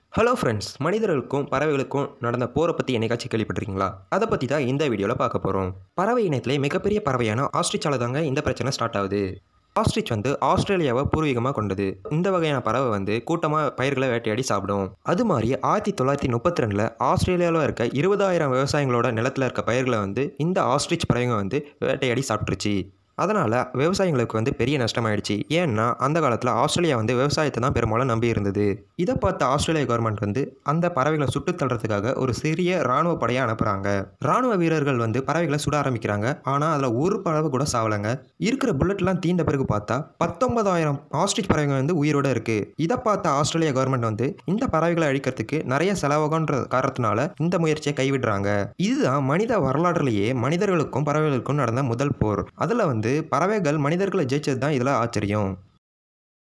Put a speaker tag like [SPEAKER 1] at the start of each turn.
[SPEAKER 1] hello friends மனிதர்களுக்கும் பறவைகளுக்கும் நடந்த போரை பற்றி என்னைக்காச்சும் கேள்விப்பட்டிருக்கீங்களா அதை பற்றி தான் இந்த வீடியோவில் பார்க்க போகிறோம் பறவை இனத்திலே மிகப்பெரிய பறவையான ஆஸ்ட்ரிச்சால தாங்க இந்த பிரச்சனை ஸ்டார்ட் ஆகுது ஆஸ்ட்ரிச் வந்து ஆஸ்திரேலியாவை பூர்வீகமாக கொண்டது இந்த வகையான பறவை வந்து கூட்டமாக பயிர்களை வேட்டையாடி சாப்பிடும் அது மாதிரி ஆயிரத்தி தொள்ளாயிரத்தி முப்பத்தி ரெண்டில் ஆஸ்திரேலியாவில் இருக்க இருபதாயிரம் விவசாயிகளோட நிலத்தில் இருக்க பயிர்களை வந்து இந்த ஆஸ்ட்ரிச் பறவைங்க வந்து வேட்டையாடி சாப்பிட்ருச்சு அதனால் விவசாயிகளுக்கு வந்து பெரிய நஷ்டமாயிடுச்சு ஏன்னா அந்த காலத்தில் ஆஸ்திரேலியா வந்து விவசாயத்தை தான் பெரும்பாலும் நம்பி இருந்தது இதை பார்த்த ஆஸ்திரேலியா கவர்மெண்ட் வந்து அந்த பறவைகளை சுட்டுத் தள்ளுறதுக்காக ஒரு சிறிய ராணுவ படையை அனுப்புகிறாங்க ராணுவ வீரர்கள் வந்து பறவைகளை சுட ஆரம்பிக்கிறாங்க ஆனால் அதில் ஒரு பறவை கூட சாவலைங்க இருக்கிற புல்லட்லாம் தீண்ட பிறகு பார்த்தா பத்தொன்பதாயிரம் ஆஸ்ட்ரிச் பறவைகள் வந்து உயிரோட இருக்கு இதை பார்த்த ஆஸ்திரேலியா கவர்மெண்ட் வந்து இந்த பறவைகளை அழிக்கிறதுக்கு நிறைய செலவாகுன்ற காரணத்தினால இந்த முயற்சியை கைவிடுறாங்க இதுதான் மனித வரலாற்றுலேயே மனிதர்களுக்கும் பறவைகளுக்கும் நடந்த முதல் போர் அதில் வந்து பறவைகள் மனிதர்களை ஜெயிச்சது தான் இதில் ஆச்சரியம்